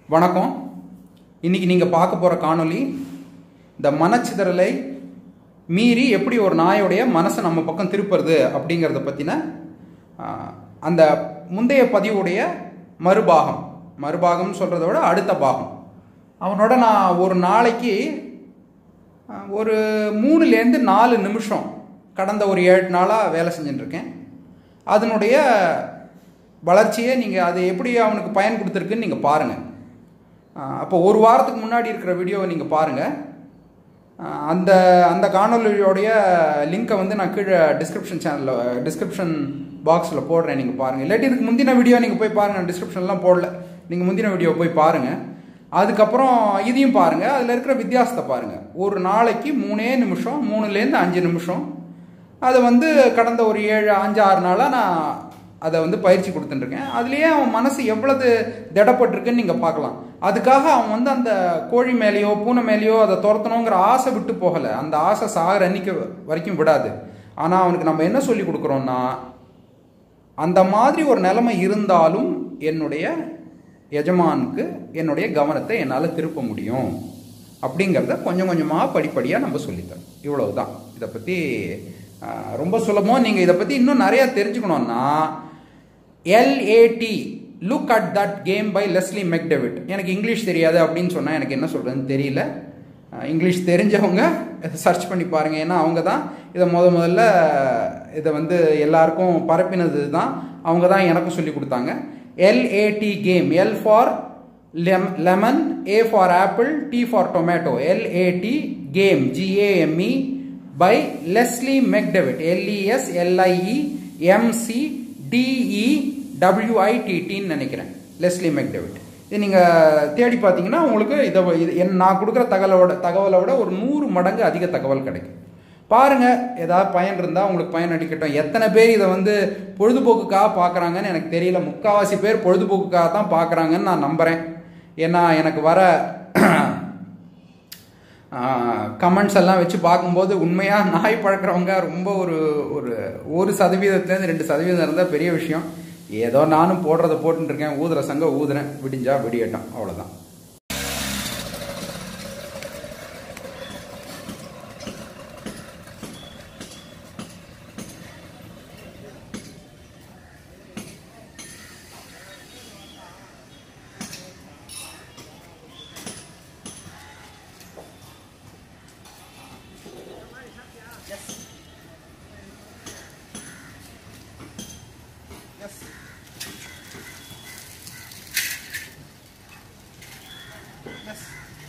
வணக்கம் இன்னைக்கு நீங்கள் பார்க்க போகிற காணொளி இந்த மனச்சிதறலை மீறி எப்படி ஒரு நாயோடைய மனசை நம்ம பக்கம் திருப்புறது அப்படிங்கிறத பற்றின அந்த முந்தைய பதிவுடைய மறுபாகம் மறுபாகம்னு சொல்கிறத விட அடுத்த பாகம் அவனோட நான் ஒரு நாளைக்கு அஹ், ஒரு மூணுலேருந்து நாலு நிமிஷம் கடந்த ஒரு ஏழு நாளாக வேலை செஞ்சுட்டு இருக்கேன் அதனுடைய வளர்ச்சியை நீங்கள் அது எப்படி அவனுக்கு பயன் கொடுத்துருக்குன்னு நீங்கள் பாருங்கள் அப்போ ஒரு வாரத்துக்கு முன்னாடி இருக்கிற வீடியோவை நீங்கள் பாருங்கள் அந்த அந்த காணொலியோடைய லிங்க்கை வந்து நான் கீழே டிஸ்கிரிப்ஷன் சேனலில் டிஸ்கிரிப்ஷன் பாக்ஸில் போடுறேன் நீங்கள் பாருங்கள் இல்லாட்டி இதுக்கு முந்தின வீடியோ நீங்கள் போய் பாருங்கள் டிஸ்கிரிப்ஷன்லாம் போடல நீங்கள் முந்தின வீடியோ போய் பாருங்கள் அதுக்கப்புறம் இதையும் பாருங்கள் அதில் இருக்கிற வித்தியாசத்தை பாருங்கள் ஒரு நாளைக்கு மூணே நிமிஷம் மூணுலேருந்து அஞ்சு நிமிஷம் அது வந்து கடந்த ஒரு ஏழு அஞ்சு ஆறு நாளாக நான் அதை வந்து பயிற்சி கொடுத்துட்டுருக்கேன் அதுலேயே அவன் மனசு எவ்வளவு திடப்பட்டிருக்குன்னு நீங்கள் பார்க்கலாம் அதுக்காக அவன் வந்து அந்த கோழி மேலேயோ பூனை மேலேயோ அதை துரத்தணுங்கிற ஆசை விட்டு போகலை அந்த ஆசை சாகிற அன்னைக்கு வரைக்கும் விடாது ஆனால் அவனுக்கு நம்ம என்ன சொல்லி கொடுக்குறோம்னா அந்த மாதிரி ஒரு நிலைமை இருந்தாலும் என்னுடைய எஜமானுக்கு என்னுடைய கவனத்தை என்னால் திருப்ப முடியும் அப்படிங்கிறத கொஞ்சம் கொஞ்சமாக படிப்படியாக நம்ம சொல்லித்தரோம் இவ்வளவு தான் இதை பற்றி ரொம்ப சுலபம் நீங்கள் இதை பற்றி இன்னும் நிறையா தெரிஞ்சுக்கணுன்னா LAD look at that game by Leslie McDevitt எனக்கு இங்கிலீஷ் தெரியாது அப்படின்னு சொன்னால் எனக்கு என்ன சொல்கிறதுன்னு தெரியல அஹ், இங்கிலீஷ் தெரிஞ்சவங்க சர்ச் பண்ணி பாருங்கள் ஏன்னா அவங்க தான் இதை முத முதல்ல இதை வந்து எல்லாருக்கும் பரப்பினது தான் அவங்க தான் எனக்கும் சொல்லி கொடுத்தாங்க LAD game L for lemon A for apple T for tomato LAD game G A M E by Leslie McDevitt L E S L I E M C D E டபிள்யூஐடிடின்னு நினைக்கிறேன் லெஸ்லி மெக்டெவிட் இது நீங்கள் தேடி பார்த்தீங்கன்னா உங்களுக்கு இதை இது என் நான் கொடுக்குற தகவலோட தகவலை விட ஒரு நூறு மடங்கு அதிக தகவல் கிடைக்கும் பாருங்க ஏதாவது பயன் இருந்தால் உங்களுக்கு பயன் அடிக்கட்டும் எத்தனை பேர் இதை வந்து பொழுதுபோக்குக்காக பார்க்குறாங்கன்னு எனக்கு தெரியல முக்காவாசி பேர் பொழுதுபோக்குக்காக தான் பார்க்குறாங்கன்னு நான் நம்புகிறேன் ஏன்னா எனக்கு வர கமெண்ட்ஸ் எல்லாம் வச்சு பார்க்கும்போது உண்மையாக நாய் பழக்கிறவங்க ரொம்ப ஒரு ஒரு ஒரு சதவீதத்துலேருந்து ரெண்டு சதவீதம் இருந்தால் பெரிய விஷயம் ஏதோ நானும் போடுறத போட்டுட்டு இருக்கேன் ஊதுற சங்க ஊதுறேன் விடிஞ்சா விடியட்டும் அவ்வளோதான் எஸ் எஸ்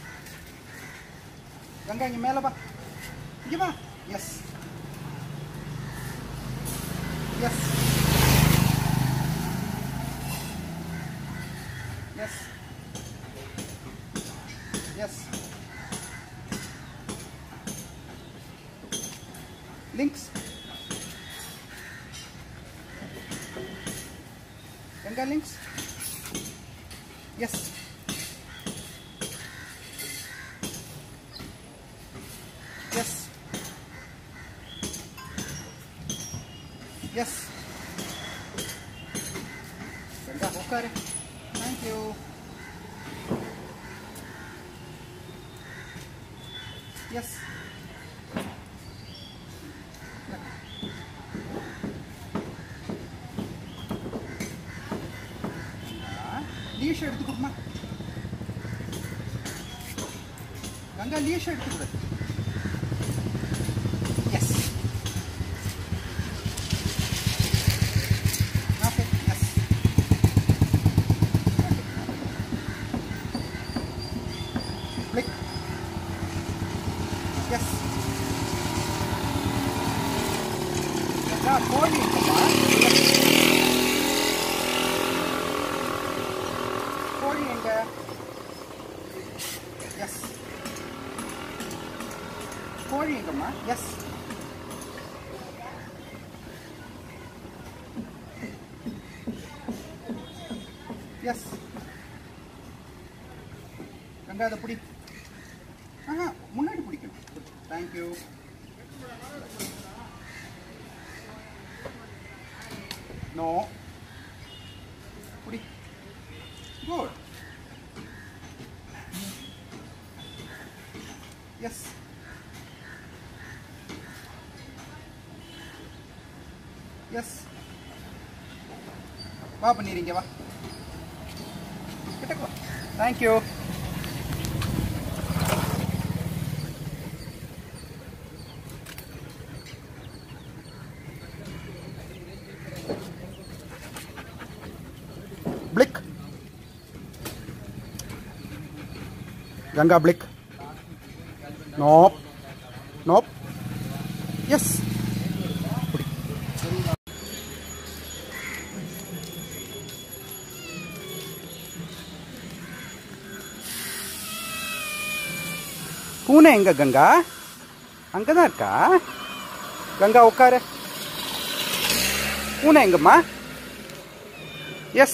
கங்கா இங்க மேல வா இங்க வா yes yes yes yes links Ganga links? Yes. Yes. Yes. Ganga, okay. Thank you. Yes. Leash எடுத்து கொடுமா கங்கா லீஷ் எடுத்து கொடு yes okay yes click yes Ganga கோழி இருக்குமா கோழி எங்க எஸ் கோழி எங்கம்மா எஸ் எஸ் கங்கா அதை பிடி ஆஹா முன்னாடி பிடிக்கணும் தேங்க்யூ நோ குடி குட் எஸ் எஸ் வா பண்ணிடுறீங்க வா கிட்டக்கு வா thank you flick Ganga flick nope nope yes பூனை எங்க கங்கா அங்கதான் இருக்கா கங்கா உட்காரு பூனை எங்கம்மா எஸ்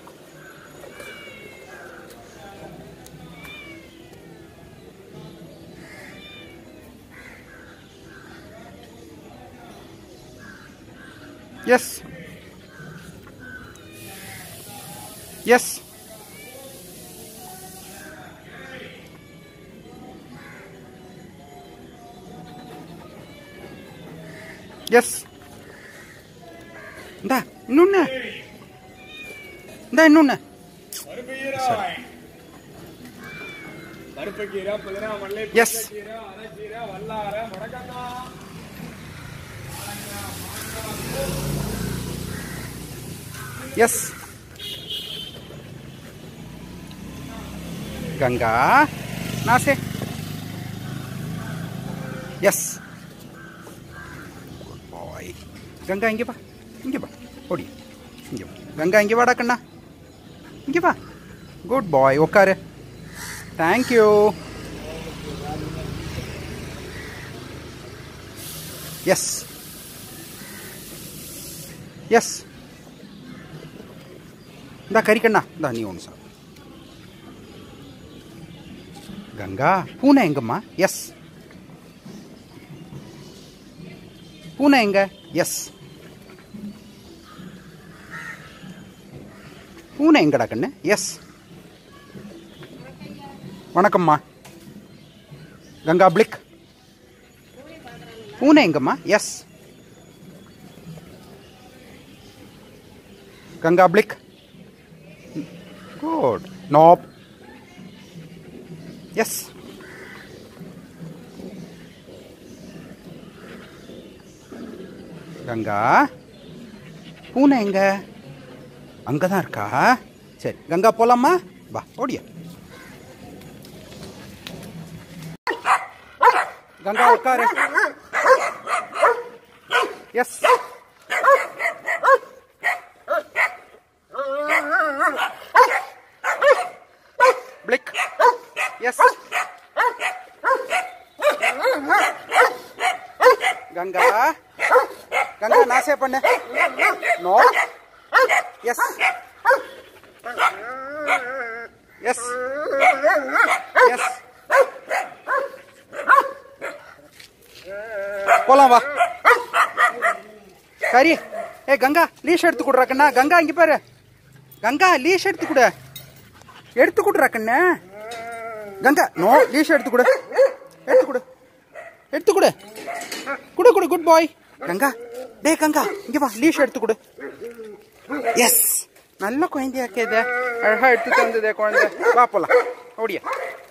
எஸ் எஸ் எஸ் இந்தா இன்னொன்னு இந்தா இன்னொன்னு பருப்புக்கீரை பருப்புக்கீரை புதினா மல்லி Yes. கீரை அரைக்கீரை வல்லாரை முடக்கங்காய் எஸ் கங்கா நாசே எஸ் பாய் கங்கா இங்கே வா இங்கே வா ஓடி இங்கே வா கங்கா இங்கே வாடா கண்ணா இங்கே வா குட் பாய் உட்காரு தேங்க்யூ எஸ் எஸ் இந்தா கறிக்கண்ணா இந்தா நீ ஒன்று சார் கங்கா பூனை எங்கம்மா எஸ் பூனை எங்க எஸ் பூனை எங்கடா கண்ணு எஸ் வணக்கம்மா கங்கா பிளிக் பூனை எங்கம்மா yes Ganga flick Good. Nope. Yes. Ganga பூனை எங்க அங்கதான் இருக்கா சரி கங்கா போலாமா வா ஓடியா கங்கா உட்காரு yes flick yes Ganga Ganga நாசே பண்ணு நோ எஸ் எஸ் எஸ் போலாம் வா சரி ஏ கங்கா லீஷ் எடுத்து கொடுறா கண்ணா கங்கா இங்க பாரு கங்கா லீஷ் எடுத்து கொடு எடுத்து கொடுறா கண்ணு கங்கா நோ லீஷ் எடுத்து கொடு எடுத்து கொடு எடுத்து கொடு குடு குடு குட் பாய் கங்கா டேய் கங்கா இங்க வா லீஷ் எடுத்து கொடு எஸ் நல்ல குழந்தையா இருக்கே இது அழகா எடுத்துட்டு வந்ததே குழந்தை வா போலாம் ஓடியா